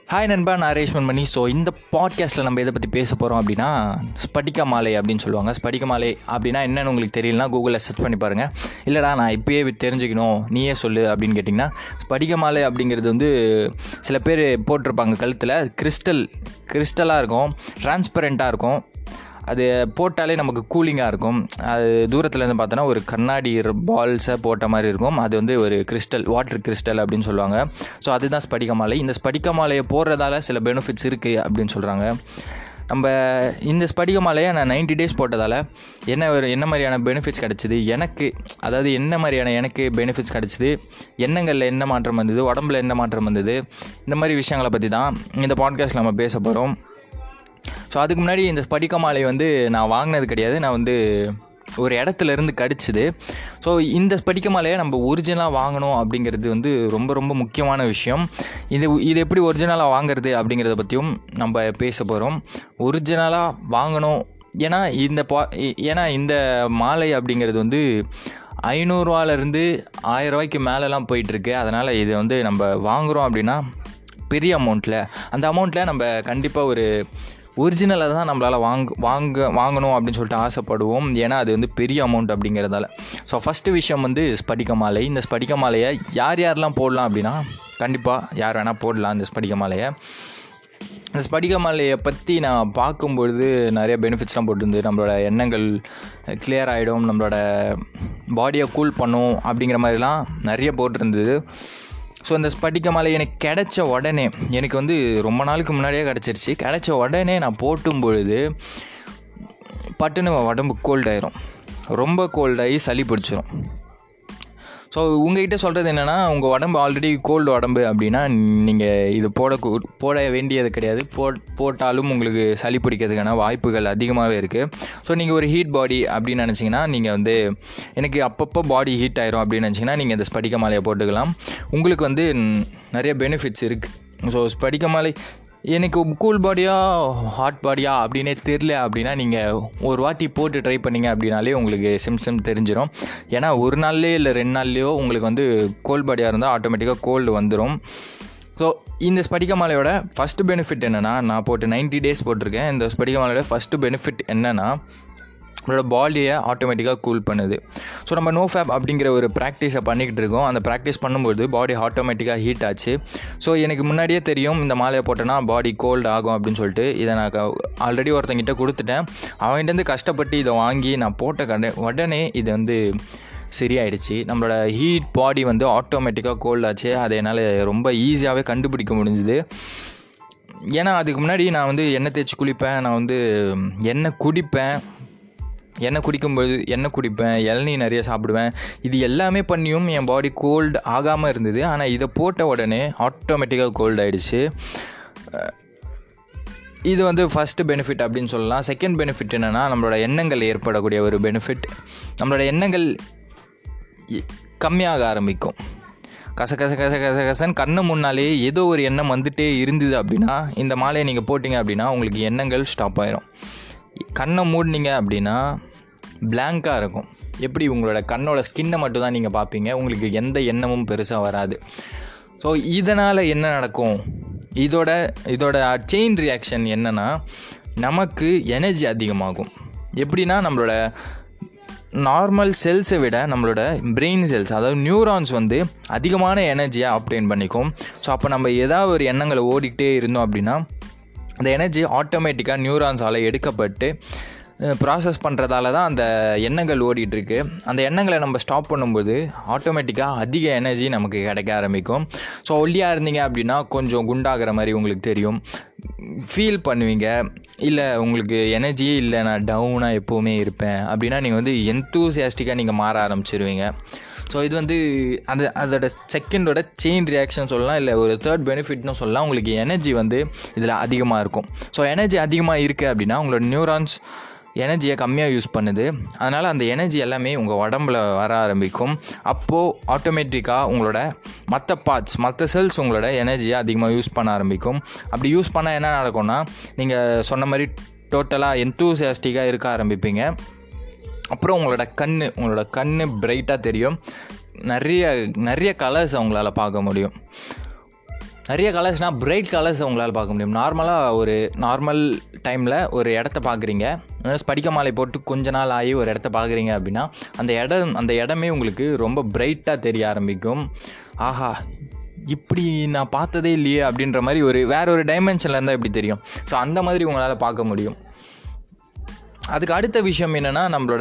hi நண்பா நான் ரேஷ்மன் money so இந்த பாட்காஸ்ட்டில் நம்ம எதை பற்றி பேச போகிறோம் அப்படின்னா ஸ்படிக மாலை அப்படின்னு சொல்லுவாங்க ஸ்படிக மாலை அப்படின்னா என்னென்னு உங்களுக்கு தெரியலனா கூகுளில் சர்ச் பண்ணி பாருங்கள் இல்லைடா நான் இப்போயே தெரிஞ்சுக்கணும் நீயே சொல்லு அப்படின்னு கேட்டிங்கன்னா ஸ்படிக மாலை அப்படிங்கிறது வந்து சில பேர் போட்டிருப்பாங்க கழுத்தில் கிறிஸ்டல் கிறிஸ்டலாக இருக்கும் டிரான்ஸ்பரண்ட்டாக இருக்கும் அது போட்டாலே நமக்கு கூலிங்காக இருக்கும் அது தூரத்துலேருந்து பார்த்தோன்னா ஒரு கண்ணாடி பால்ஸை போட்ட மாதிரி இருக்கும் அது வந்து ஒரு கிறிஸ்டல் வாட்டர் கிறிஸ்டல் அப்படின்னு சொல்லுவாங்க ஸோ அதுதான் ஸ்படிக மாலை இந்த ஸ்படிக மாலையை போடுறதால சில பெனிஃபிட்ஸ் இருக்குது அப்படின்னு சொல்கிறாங்க நம்ம இந்த ஸ்படிக மாலையை நான் நைன்டி டேஸ் போட்டதால் என்ன ஒரு என்ன மாதிரியான பெனிஃபிட்ஸ் கிடச்சிது எனக்கு அதாவது என்ன மாதிரியான எனக்கு பெனிஃபிட்ஸ் கிடச்சிது எண்ணங்களில் என்ன மாற்றம் வந்தது உடம்புல என்ன மாற்றம் வந்தது இந்த மாதிரி விஷயங்களை பற்றி தான் இந்த பாட்காஸ்ட்டில் நம்ம பேச போகிறோம் ஸோ அதுக்கு முன்னாடி இந்த ஸ்படிக மாலை வந்து நான் வாங்கினது கிடையாது நான் வந்து ஒரு இடத்துல இருந்து கடிச்சுது ஸோ இந்த ஸ்படிக மாலையை நம்ம ஒரிஜினலாக வாங்கணும் அப்படிங்கிறது வந்து ரொம்ப ரொம்ப முக்கியமான விஷயம் இது இது எப்படி ஒரிஜினலாக வாங்குறது அப்படிங்கிறத பற்றியும் நம்ம பேச போகிறோம் ஒரிஜினலாக வாங்கணும் ஏன்னா இந்த பா ஏன்னா இந்த மாலை அப்படிங்கிறது வந்து ஐநூறுரூவாலேருந்து ஆயிரம் ரூபாய்க்கு மேலெலாம் போயிட்டுருக்கு அதனால் இது வந்து நம்ம வாங்குகிறோம் அப்படின்னா பெரிய அமௌண்ட்டில் அந்த அமௌண்ட்டில் நம்ம கண்டிப்பாக ஒரு ஒரிஜினலாக தான் நம்மளால் வாங்க வாங்க வாங்கணும் அப்படின்னு சொல்லிட்டு ஆசைப்படுவோம் ஏன்னா அது வந்து பெரிய அமௌண்ட் அப்படிங்கிறதால ஸோ ஃபஸ்ட்டு விஷயம் வந்து ஸ்படிக மாலை இந்த ஸ்படிக மாலையை யார் யாரெல்லாம் போடலாம் அப்படின்னா கண்டிப்பாக யார் வேணால் போடலாம் இந்த ஸ்படிக மாலையை இந்த ஸ்படிக மாலையை பற்றி நான் பார்க்கும்பொழுது நிறைய பெனிஃபிட்ஸ்லாம் போட்டிருந்து நம்மளோட எண்ணங்கள் கிளியர் ஆகிடும் நம்மளோட பாடியை கூல் பண்ணும் அப்படிங்கிற மாதிரிலாம் நிறைய போட்டிருந்தது ஸோ அந்த ஸ்படிக மாலை எனக்கு கிடைச்ச உடனே எனக்கு வந்து ரொம்ப நாளுக்கு முன்னாடியே கிடச்சிருச்சு கிடைச்ச உடனே நான் போட்டும் பொழுது பட்டுன்னு உடம்பு கோல்ட் ஆயிரும் ரொம்ப கோல்டாகி சளி பிடிச்சிரும் ஸோ உங்ககிட்ட சொல்கிறது என்னென்னா உங்கள் உடம்பு ஆல்ரெடி கோல்டு உடம்பு அப்படின்னா நீங்கள் இது போட போட வேண்டியது கிடையாது போ போட்டாலும் உங்களுக்கு சளி பிடிக்கிறதுக்கான வாய்ப்புகள் அதிகமாகவே இருக்குது ஸோ நீங்கள் ஒரு ஹீட் பாடி அப்படின்னு நினச்சிங்கன்னா நீங்கள் வந்து எனக்கு அப்பப்போ பாடி ஹீட் ஆயிரும் அப்படின்னு நினச்சிங்கன்னா நீங்கள் இந்த ஸ்படிக மாலையை போட்டுக்கலாம் உங்களுக்கு வந்து நிறைய பெனிஃபிட்ஸ் இருக்குது ஸோ ஸ்படிக மாலை எனக்கு கூல் பாடியா ஹாட் பாடியா அப்படின்னே தெரில அப்படின்னா நீங்கள் ஒரு வாட்டி போட்டு ட்ரை பண்ணிங்க அப்படின்னாலே உங்களுக்கு சிம்சம் தெரிஞ்சிடும் ஏன்னா ஒரு நாள்லேயோ இல்லை ரெண்டு நாள்லேயோ உங்களுக்கு வந்து கோல் பாடியாக இருந்தால் ஆட்டோமேட்டிக்காக கோல்டு வந்துடும் ஸோ இந்த ஸ்படிக மாலையோட ஃபஸ்ட்டு பெனிஃபிட் என்னென்னா நான் போட்டு நைன்ட்டி டேஸ் போட்டிருக்கேன் இந்த ஸ்படிக மாலையோட ஃபஸ்ட்டு பெனிஃபிட் என்னென்னா நம்மளோட பாடியை ஆட்டோமேட்டிக்காக கூல் பண்ணுது ஸோ நம்ம நோ ஃபேப் அப்படிங்கிற ஒரு ப்ராக்டிஸை பண்ணிக்கிட்டு இருக்கோம் அந்த ப்ராக்டிஸ் பண்ணும்போது பாடி ஆட்டோமேட்டிக்காக ஹீட் ஆச்சு ஸோ எனக்கு முன்னாடியே தெரியும் இந்த மாலையை போட்டோன்னா பாடி கோல்டு ஆகும் அப்படின்னு சொல்லிட்டு இதை நான் ஆல்ரெடி ஒருத்தங்கிட்ட கொடுத்துட்டேன் அவன்கிட்டருந்து கஷ்டப்பட்டு இதை வாங்கி நான் போட்ட கடை உடனே இது வந்து சரியாயிடுச்சு நம்மளோட ஹீட் பாடி வந்து ஆட்டோமேட்டிக்காக கோல்ட் ஆச்சு அதை என்னால் ரொம்ப ஈஸியாகவே கண்டுபிடிக்க முடிஞ்சுது ஏன்னா அதுக்கு முன்னாடி நான் வந்து எண்ணெய் தேய்ச்சி குளிப்பேன் நான் வந்து எண்ணெய் குடிப்பேன் எண்ணெய் குடிக்கும்போது எண்ணெய் குடிப்பேன் இளநீ நிறைய சாப்பிடுவேன் இது எல்லாமே பண்ணியும் என் பாடி கோல்டு ஆகாமல் இருந்தது ஆனால் இதை போட்ட உடனே ஆட்டோமேட்டிக்காக கோல்டு ஆகிடுச்சு இது வந்து ஃபஸ்ட்டு பெனிஃபிட் அப்படின்னு சொல்லலாம் செகண்ட் பெனிஃபிட் என்னென்னா நம்மளோட எண்ணங்கள் ஏற்படக்கூடிய ஒரு பெனிஃபிட் நம்மளோட எண்ணங்கள் கம்மியாக ஆரம்பிக்கும் கச கச கச கச கசன் கண்ணு முன்னாலே ஏதோ ஒரு எண்ணம் வந்துகிட்டே இருந்தது அப்படின்னா இந்த மாலையை நீங்கள் போட்டிங்க அப்படின்னா உங்களுக்கு எண்ணங்கள் ஸ்டாப் ஆயிரும் கண்ணை மூடினீங்க அப்படின்னா பிளாங்காக இருக்கும் எப்படி உங்களோட கண்ணோட ஸ்கின்னை மட்டும் தான் நீங்கள் பார்ப்பீங்க உங்களுக்கு எந்த எண்ணமும் பெருசாக வராது ஸோ இதனால் என்ன நடக்கும் இதோட இதோட செயின் ரியாக்ஷன் என்னென்னா நமக்கு எனர்ஜி அதிகமாகும் எப்படின்னா நம்மளோட நார்மல் செல்ஸை விட நம்மளோட பிரெயின் செல்ஸ் அதாவது நியூரான்ஸ் வந்து அதிகமான எனர்ஜியை ஆப்டெயின் பண்ணிக்கும் ஸோ அப்போ நம்ம ஏதாவது ஒரு எண்ணங்களை ஓடிக்கிட்டே இருந்தோம் அப்படின்னா அந்த எனர்ஜி ஆட்டோமேட்டிக்காக நியூரான்ஸால் எடுக்கப்பட்டு ப்ராசஸ் பண்ணுறதால தான் அந்த எண்ணங்கள் ஓடிட்டுருக்கு அந்த எண்ணங்களை நம்ம ஸ்டாப் பண்ணும்போது ஆட்டோமேட்டிக்காக அதிக எனர்ஜி நமக்கு கிடைக்க ஆரம்பிக்கும் ஸோ ஒல்லியாக இருந்தீங்க அப்படின்னா கொஞ்சம் குண்டாகிற மாதிரி உங்களுக்கு தெரியும் ஃபீல் பண்ணுவீங்க இல்லை உங்களுக்கு எனர்ஜியே இல்லை நான் டவுனாக எப்போவுமே இருப்பேன் அப்படின்னா நீங்கள் வந்து என்தூசியாஸ்டிக்காக நீங்கள் மாற ஆரம்பிச்சிருவீங்க ஸோ இது வந்து அந்த அதோட செகண்டோட செயின் ரியாக்ஷன் சொல்லலாம் இல்லை ஒரு தேர்ட் பெனிஃபிட்னு சொல்லலாம் உங்களுக்கு எனர்ஜி வந்து இதில் அதிகமாக இருக்கும் ஸோ எனர்ஜி அதிகமாக இருக்குது அப்படின்னா உங்களோட நியூரான்ஸ் எனர்ஜியை கம்மியாக யூஸ் பண்ணுது அதனால் அந்த எனர்ஜி எல்லாமே உங்கள் உடம்புல வர ஆரம்பிக்கும் அப்போது ஆட்டோமேட்டிக்காக உங்களோட மற்ற பார்ட்ஸ் மற்ற செல்ஸ் உங்களோட எனர்ஜியை அதிகமாக யூஸ் பண்ண ஆரம்பிக்கும் அப்படி யூஸ் பண்ணால் என்ன நடக்கும்னா நீங்கள் சொன்ன மாதிரி டோட்டலாக என்தூசியாஸ்டிக்காக இருக்க ஆரம்பிப்பீங்க அப்புறம் உங்களோட கண் உங்களோட கண் பிரைட்டாக தெரியும் நிறைய நிறைய கலர்ஸ் அவங்களால பார்க்க முடியும் நிறைய கலர்ஸ்னால் பிரைட் கலர்ஸ் உங்களால் பார்க்க முடியும் நார்மலாக ஒரு நார்மல் டைமில் ஒரு இடத்த பார்க்குறீங்க ஸ்படிக்க மாலை போட்டு கொஞ்ச நாள் ஆகி ஒரு இடத்த பார்க்குறீங்க அப்படின்னா அந்த இடம் அந்த இடமே உங்களுக்கு ரொம்ப பிரைட்டாக தெரிய ஆரம்பிக்கும் ஆஹா இப்படி நான் பார்த்ததே இல்லையே அப்படின்ற மாதிரி ஒரு வேற ஒரு டைமென்ஷனில் இருந்தால் எப்படி தெரியும் ஸோ அந்த மாதிரி உங்களால் பார்க்க முடியும் அதுக்கு அடுத்த விஷயம் என்னென்னா நம்மளோட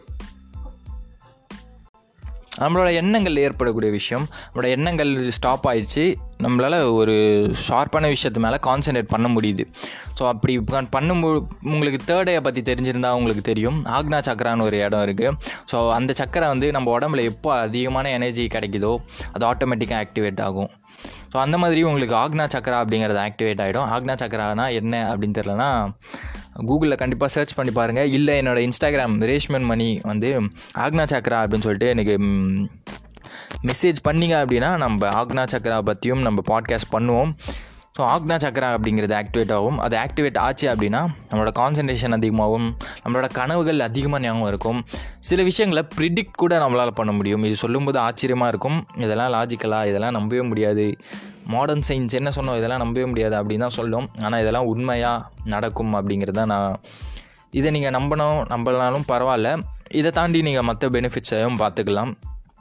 நம்மளோட எண்ணங்கள் ஏற்படக்கூடிய விஷயம் நம்மளோட எண்ணங்கள் ஸ்டாப் ஆயிடுச்சு நம்மளால் ஒரு ஷார்ப்பான விஷயத்து மேலே கான்சன்ட்ரேட் பண்ண முடியுது ஸோ அப்படி பண்ணும்போது உங்களுக்கு தேர்ட் ஐயை பற்றி தெரிஞ்சிருந்தால் உங்களுக்கு தெரியும் ஆக்னா சக்கரான்னு ஒரு இடம் இருக்குது ஸோ அந்த சக்கரை வந்து நம்ம உடம்புல எப்போ அதிகமான எனர்ஜி கிடைக்குதோ அது ஆட்டோமேட்டிக்காக ஆக்டிவேட் ஆகும் ஸோ அந்த மாதிரி உங்களுக்கு ஆக்னா சக்கரா அப்படிங்கிறது ஆக்டிவேட் ஆகிடும் ஆக்னா சக்கரானா என்ன அப்படின்னு தெரிலனா கூகுளில் கண்டிப்பாக சர்ச் பண்ணி பாருங்கள் இல்லை என்னோடய இன்ஸ்டாகிராம் ரேஷ்மன் மணி வந்து ஆக்னா சக்கரா அப்படின்னு சொல்லிட்டு எனக்கு மெசேஜ் பண்ணிங்க அப்படின்னா நம்ம ஆக்னா சக்கரா பற்றியும் நம்ம பாட்காஸ்ட் பண்ணுவோம் ஸோ ஆக்னா சக்கரா அப்படிங்கிறது ஆக்டிவேட் ஆகும் அது ஆக்டிவேட் ஆச்சு அப்படின்னா நம்மளோட கான்சன்ட்ரேஷன் அதிகமாகும் நம்மளோட கனவுகள் அதிகமாக ஞாபகம் இருக்கும் சில விஷயங்களை ப்ரிடிக்ட் கூட நம்மளால் பண்ண முடியும் இது சொல்லும்போது ஆச்சரியமாக இருக்கும் இதெல்லாம் லாஜிக்கலாக இதெல்லாம் நம்பவே முடியாது மாடர்ன் சயின்ஸ் என்ன சொன்னோம் இதெல்லாம் நம்பவே முடியாது அப்படின்னு தான் சொல்லும் ஆனால் இதெல்லாம் உண்மையாக நடக்கும் அப்படிங்கிறத நான் இதை நீங்கள் நம்பணும் நம்பலனாலும் பரவாயில்ல இதை தாண்டி நீங்கள் மற்ற பெனிஃபிட்ஸையும் பார்த்துக்கலாம்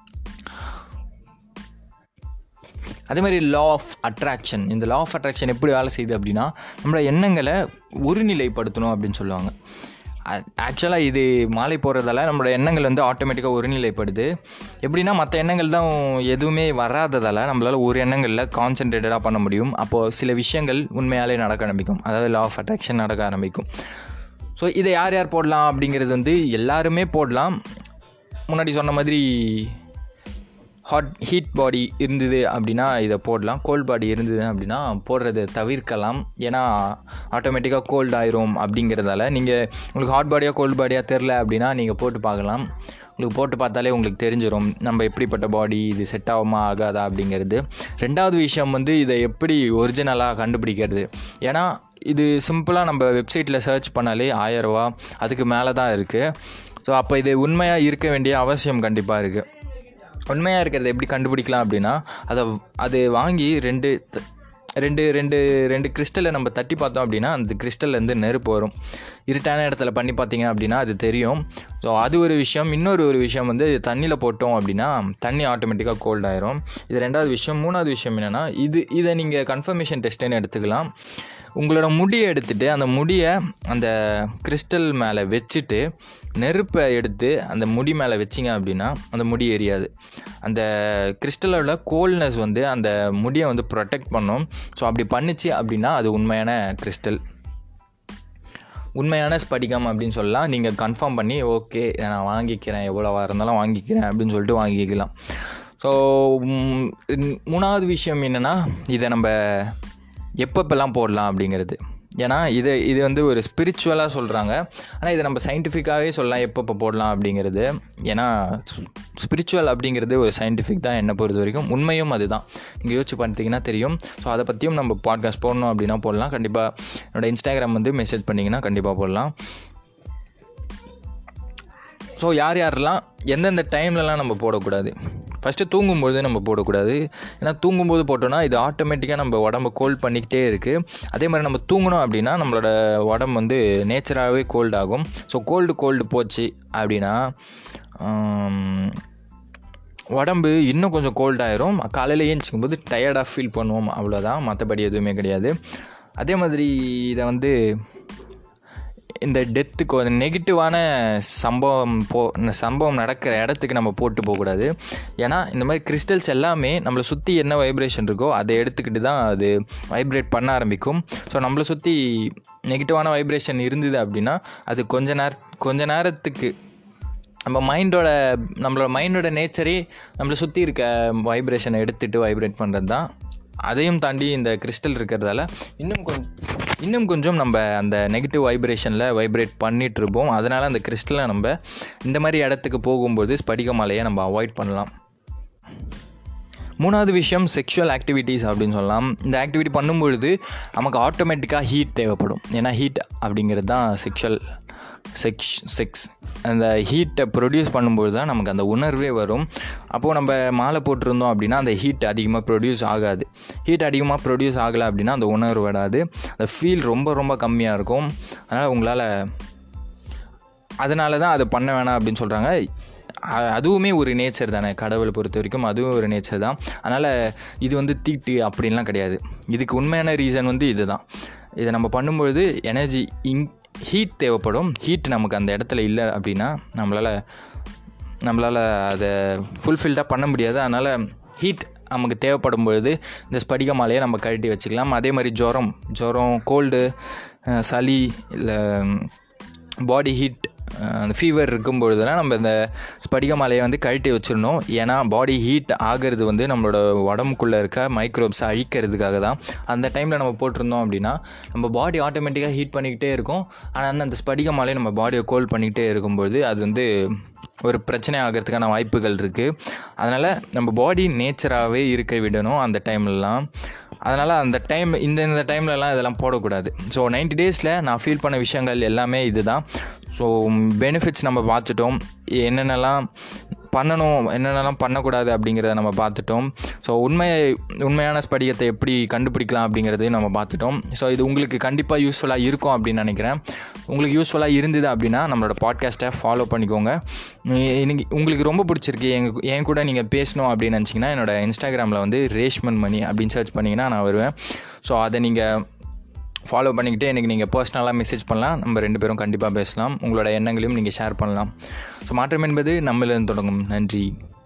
அதே மாதிரி லா ஆஃப் அட்ராக்ஷன் இந்த லா ஆஃப் அட்ராக்ஷன் எப்படி வேலை செய்யுது அப்படின்னா நம்மளோட எண்ணங்களை ஒருநிலைப்படுத்தணும் அப்படின்னு சொல்லுவாங்க ஆக்சுவலாக இது மாலை போகிறதால நம்மளோட எண்ணங்கள் வந்து ஆட்டோமேட்டிக்காக ஒருநிலைப்படுது எப்படின்னா மற்ற எண்ணங்கள் தான் எதுவுமே வராததால் நம்மளால் ஒரு எண்ணங்களில் கான்சென்ட்ரேட்டடாக பண்ண முடியும் அப்போது சில விஷயங்கள் உண்மையாலே நடக்க ஆரம்பிக்கும் அதாவது லா ஆஃப் அட்ராக்ஷன் நடக்க ஆரம்பிக்கும் ஸோ இதை யார் யார் போடலாம் அப்படிங்கிறது வந்து எல்லாருமே போடலாம் முன்னாடி சொன்ன மாதிரி ஹாட் ஹீட் பாடி இருந்தது அப்படின்னா இதை போடலாம் கோல்ட் பாடி இருந்தது அப்படின்னா போடுறதை தவிர்க்கலாம் ஏன்னா ஆட்டோமேட்டிக்காக கோல்ட் ஆயிரும் அப்படிங்கிறதால நீங்கள் உங்களுக்கு ஹாட் பாடியாக கோல்ட் பாடியாக தெரில அப்படின்னா நீங்கள் போட்டு பார்க்கலாம் உங்களுக்கு போட்டு பார்த்தாலே உங்களுக்கு தெரிஞ்சிடும் நம்ம எப்படிப்பட்ட பாடி இது செட் ஆகுமா ஆகாதா அப்படிங்கிறது ரெண்டாவது விஷயம் வந்து இதை எப்படி ஒரிஜினலாக கண்டுபிடிக்கிறது ஏன்னா இது சிம்பிளாக நம்ம வெப்சைட்டில் சர்ச் பண்ணாலே ஆயரூவா அதுக்கு மேலே தான் இருக்குது ஸோ அப்போ இது உண்மையாக இருக்க வேண்டிய அவசியம் கண்டிப்பாக இருக்குது உண்மையாக இருக்கிறத எப்படி கண்டுபிடிக்கலாம் அப்படின்னா அதை அது வாங்கி ரெண்டு ரெண்டு ரெண்டு ரெண்டு கிறிஸ்டலை நம்ம தட்டி பார்த்தோம் அப்படின்னா அந்த கிறிஸ்டல்லேருந்து நெருப்பு வரும் இருட்டான இடத்துல பண்ணி பார்த்தீங்க அப்படின்னா அது தெரியும் ஸோ அது ஒரு விஷயம் இன்னொரு ஒரு விஷயம் வந்து தண்ணியில் போட்டோம் அப்படின்னா தண்ணி ஆட்டோமேட்டிக்காக கோல்ட் ஆயிரும் இது ரெண்டாவது விஷயம் மூணாவது விஷயம் என்னென்னா இது இதை நீங்கள் கன்ஃபர்மேஷன் டெஸ்ட்டுன்னு எடுத்துக்கலாம் உங்களோட முடியை எடுத்துகிட்டு அந்த முடியை அந்த கிறிஸ்டல் மேலே வச்சுட்டு நெருப்பை எடுத்து அந்த முடி மேலே வச்சிங்க அப்படின்னா அந்த முடி எரியாது அந்த கிறிஸ்டலோட கோல்னஸ் வந்து அந்த முடியை வந்து ப்ரொடெக்ட் பண்ணும் ஸோ அப்படி பண்ணிச்சு அப்படின்னா அது உண்மையான கிறிஸ்டல் உண்மையான ஸ்படிகம் அப்படின்னு சொல்லலாம் நீங்கள் கன்ஃபார்ம் பண்ணி ஓகே நான் வாங்கிக்கிறேன் எவ்வளோவா இருந்தாலும் வாங்கிக்கிறேன் அப்படின்னு சொல்லிட்டு வாங்கிக்கலாம் ஸோ மூணாவது விஷயம் என்னென்னா இதை நம்ம எப்பப்பெல்லாம் போடலாம் அப்படிங்கிறது ஏன்னா இது இது வந்து ஒரு ஸ்பிரிச்சுவலாக சொல்கிறாங்க ஆனால் இதை நம்ம சயின்டிஃபிக்காகவே சொல்லலாம் எப்பப்போ போடலாம் அப்படிங்கிறது ஏன்னா ஸ்பிரிச்சுவல் அப்படிங்கிறது ஒரு சயின்டிஃபிக் தான் என்னை பொறுத்த வரைக்கும் உண்மையும் அதுதான் நீங்கள் யோசிச்சு பார்த்தீங்கன்னா தெரியும் ஸோ அதை பற்றியும் நம்ம பாட்காஸ்ட் போடணும் அப்படின்னா போடலாம் கண்டிப்பாக என்னோடய இன்ஸ்டாகிராம் வந்து மெசேஜ் பண்ணிங்கன்னா கண்டிப்பாக போடலாம் ஸோ யார் யாரெல்லாம் எந்தெந்த டைம்லலாம் நம்ம போடக்கூடாது ஃபஸ்ட்டு தூங்கும்போது நம்ம போடக்கூடாது ஏன்னா தூங்கும்போது போட்டோன்னா இது ஆட்டோமேட்டிக்காக நம்ம உடம்பு கோல்ட் பண்ணிக்கிட்டே இருக்குது அதே மாதிரி நம்ம தூங்கணும் அப்படின்னா நம்மளோட உடம்பு வந்து நேச்சராகவே கோல்ட் ஆகும் ஸோ கோல்டு கோல்டு போச்சு அப்படின்னா உடம்பு இன்னும் கொஞ்சம் கோல்ட் ஆயிரும் காலையில் ஏஞ்சிக்கும் போது டயர்டாக ஃபீல் பண்ணுவோம் அவ்வளோதான் மற்றபடி எதுவுமே கிடையாது அதே மாதிரி இதை வந்து இந்த டெத்துக்கு ஒரு நெகட்டிவான சம்பவம் போ இந்த சம்பவம் நடக்கிற இடத்துக்கு நம்ம போட்டு போகக்கூடாது ஏன்னா இந்த மாதிரி கிறிஸ்டல்ஸ் எல்லாமே நம்மளை சுற்றி என்ன வைப்ரேஷன் இருக்கோ அதை எடுத்துக்கிட்டு தான் அது வைப்ரேட் பண்ண ஆரம்பிக்கும் ஸோ நம்மளை சுற்றி நெகட்டிவான வைப்ரேஷன் இருந்தது அப்படின்னா அது கொஞ்ச நேர கொஞ்ச நேரத்துக்கு நம்ம மைண்டோட நம்மளோட மைண்டோட நேச்சரே நம்மளை சுற்றி இருக்க வைப்ரேஷனை எடுத்துகிட்டு வைப்ரேட் பண்ணுறது தான் அதையும் தாண்டி இந்த கிறிஸ்டல் இருக்கிறதால இன்னும் கொஞ்சம் இன்னும் கொஞ்சம் நம்ம அந்த நெகட்டிவ் வைப்ரேஷனில் வைப்ரேட் பண்ணிகிட்டு இருப்போம் அதனால் அந்த கிறிஸ்டலை நம்ம இந்த மாதிரி இடத்துக்கு போகும்போது ஸ்படிக மாலையை நம்ம அவாய்ட் பண்ணலாம் மூணாவது விஷயம் செக்ஷுவல் ஆக்டிவிட்டீஸ் அப்படின்னு சொல்லலாம் இந்த ஆக்டிவிட்டி பண்ணும்பொழுது நமக்கு ஆட்டோமேட்டிக்காக ஹீட் தேவைப்படும் ஏன்னா ஹீட் அப்படிங்கிறது தான் செக்ஷுவல் செக்ஸ் செக்ஸ் அந்த ஹீட்டை ப்ரொடியூஸ் பண்ணும்போது தான் நமக்கு அந்த உணர்வே வரும் அப்போது நம்ம மாலை போட்டிருந்தோம் அப்படின்னா அந்த ஹீட் அதிகமாக ப்ரொடியூஸ் ஆகாது ஹீட் அதிகமாக ப்ரொடியூஸ் ஆகலை அப்படின்னா அந்த உணர்வு வராது அந்த ஃபீல் ரொம்ப ரொம்ப கம்மியாக இருக்கும் அதனால் உங்களால் அதனால தான் அதை பண்ண வேணாம் அப்படின்னு சொல்கிறாங்க அ- அதுவுமே ஒரு நேச்சர் தானே கடவுளை பொறுத்த வரைக்கும் அதுவும் ஒரு நேச்சர் தான் அதனால் இது வந்து தீட்டு அப்படின்லாம் கிடையாது இதுக்கு உண்மையான ரீசன் வந்து இதுதான் இதை நம்ம பண்ணும்பொழுது எனர்ஜி இன் ஹீட் தேவைப்படும் ஹீட் நமக்கு அந்த இடத்துல இல்லை அப்படின்னா நம்மளால் நம்மளால் அதை ஃபுல்ஃபில்டாக பண்ண முடியாது அதனால் ஹீட் நமக்கு தேவைப்படும் பொழுது இந்த ஸ்படிக மாலையை நம்ம கழட்டி வச்சுக்கலாம் அதே மாதிரி ஜுரம் ஜுரம் கோல்டு சளி இல்லை பாடி ஹீட் அந்த ஃபீவர் இருக்கும் பொழுதுலாம் நம்ம இந்த ஸ்படிக மாலையை வந்து கழட்டி வச்சிடணும் ஏன்னா பாடி ஹீட் ஆகிறது வந்து நம்மளோட உடம்புக்குள்ளே இருக்க மைக்ரோப்ஸை அழிக்கிறதுக்காக தான் அந்த டைமில் நம்ம போட்டிருந்தோம் அப்படின்னா நம்ம பாடி ஆட்டோமேட்டிக்காக ஹீட் பண்ணிக்கிட்டே இருக்கும் ஆனால் அந்த ஸ்படிக மாலையை நம்ம பாடியை கோல் பண்ணிக்கிட்டே இருக்கும்பொழுது அது வந்து ஒரு பிரச்சனை ஆகிறதுக்கான வாய்ப்புகள் இருக்குது அதனால் நம்ம பாடி நேச்சராகவே இருக்க விடணும் அந்த டைம்லலாம் அதனால் அந்த டைம் இந்த இந்த டைம்லலாம் இதெல்லாம் போடக்கூடாது ஸோ 90 டேஸில் நான் ஃபீல் பண்ண விஷயங்கள் எல்லாமே இதுதான் ஸோ பெனிஃபிட்ஸ் நம்ம பார்த்துட்டோம் என்னென்னலாம் பண்ணணும் என்னென்னலாம் பண்ணக்கூடாது அப்படிங்கிறத நம்ம பார்த்துட்டோம் ஸோ உண்மை உண்மையான ஸ்படிகத்தை எப்படி கண்டுபிடிக்கலாம் அப்படிங்கிறதையும் நம்ம பார்த்துட்டோம் ஸோ இது உங்களுக்கு கண்டிப்பாக யூஸ்ஃபுல்லாக இருக்கும் அப்படின்னு நினைக்கிறேன் உங்களுக்கு யூஸ்ஃபுல்லாக இருந்தது அப்படின்னா நம்மளோட பாட்காஸ்ட்டை ஃபாலோ பண்ணிக்கோங்க இன்னைக்கு உங்களுக்கு ரொம்ப பிடிச்சிருக்கு எங்க என் கூட நீங்கள் பேசணும் அப்படின்னு நினச்சிங்கன்னா என்னோட இன்ஸ்டாகிராமில் வந்து ரேஷ்மன் மணி அப்படின்னு சர்ச் பண்ணிங்கன்னா நான் வருவேன் ஸோ அதை நீங்கள் ஃபாலோ பண்ணிக்கிட்டு எனக்கு நீங்கள் பர்சனலாக மெசேஜ் பண்ணலாம் நம்ம ரெண்டு பேரும் கண்டிப்பாக பேசலாம் உங்களோட எண்ணங்களையும் நீங்கள் ஷேர் பண்ணலாம் ஸோ மாற்றம் என்பது நம்மளிருந்து தொடங்கும் நன்றி